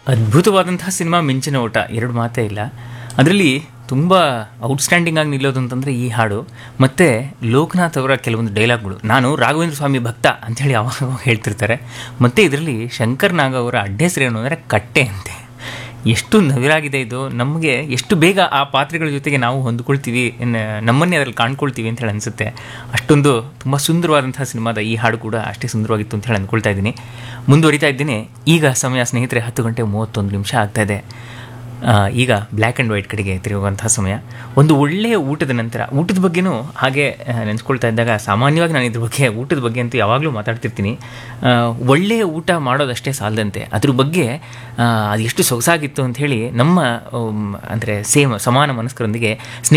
ಅದ್ಭುತವಾದಂತಹ ಸಿನಿಮಾ ಮಿಂಚಿನ ಓಟ ಎರಡು ಮಾತೇ ಇಲ್ಲ ಅದರಲ್ಲಿ ತುಂಬ ಔಟ್ಸ್ಟ್ಯಾಂಡಿಂಗ್ ಆಗಿ ನಿಲ್ಲೋದು ಅಂತಂದರೆ ಈ ಹಾಡು ಮತ್ತು ಲೋಕನಾಥ್ ಅವರ ಕೆಲವೊಂದು ಡೈಲಾಗ್ಗಳು ನಾನು ರಾಘವೇಂದ್ರ ಸ್ವಾಮಿ ಭಕ್ತ ಅಂಥೇಳಿ ಅವಾಗ ಹೇಳ್ತಿರ್ತಾರೆ ಮತ್ತು ಇದರಲ್ಲಿ ಶಂಕರ್ ನಾಗ್ ಅವರ ಅಡ್ಡೆಸರು ಏನು ಅಂದರೆ ಕಟ್ಟೆ ಅಂತೆ ಎಷ್ಟು ನವಿರಾಗಿದೆ ಇದು ನಮಗೆ ಎಷ್ಟು ಬೇಗ ಆ ಪಾತ್ರೆಗಳ ಜೊತೆಗೆ ನಾವು ಹೊಂದ್ಕೊಳ್ತೀವಿ ಇನ್ನು ನಮ್ಮನ್ನೇ ಅದರಲ್ಲಿ ಕಾಣ್ಕೊಳ್ತೀವಿ ಅಂತ ಹೇಳಿ ಅನಿಸುತ್ತೆ ಅಷ್ಟೊಂದು ತುಂಬ ಸುಂದರವಾದಂತಹ ಸಿನಿಮಾದ ಈ ಹಾಡು ಕೂಡ ಅಷ್ಟೇ ಸುಂದರವಾಗಿತ್ತು ಅಂತ ಹೇಳಿ ಅಂದ್ಕೊಳ್ತಾ ಇದ್ದೀನಿ ಮುಂದುವರಿತಾ ಇದ್ದೀನಿ ಈಗ ಸಮಯ ಸ್ನೇಹಿತರೆ ಹತ್ತು ಗಂಟೆ ಮೂವತ್ತೊಂದು ನಿಮಿಷ ಆಗ್ತಾ ಇದೆ ಆ, ಈಗ ಬ್ಲ್ಯಾಕ್ ಆ್ಯಂಡ್ ವೈಟ್ ಕಡೆಗೆ ತಿರುಗುವಂತಹ ಸಮಯ ಒಂದು ಒಳ್ಳೆಯ ಊಟದ ನಂತರ ಊಟದ ಬಗ್ಗೆನೂ ಹಾಗೆ ಆ, ನೆನೆಸ್ಕೊಳ್ತಾ ಇದ್ದಾಗ ಸಾಮಾನ್ಯವಾಗಿ ನಾನು ಇದ್ರ ಬಗ್ಗೆ ಊಟದ ಬಗ್ಗೆ ಅಂತೂ ಯಾವಾಗಲೂ ಮಾತಾಡ್ತಿರ್ತೀನಿ ಆ, ಒಳ್ಳೆಯ ಊಟ ಮಾಡೋದಷ್ಟೇ ಸಾಲದಂತೆ ಅದ್ರ ಬಗ್ಗೆ ಆ, ಅದು ಎಷ್ಟು ಸೊಗಸಾಗಿತ್ತು ಅಂತ ಹೇಳಿ ನಮ್ಮ ಅಂದರೆ ಸೇಮ್ ಸಮಾನ ಮನಸ್ಕರೊಂದಿಗೆ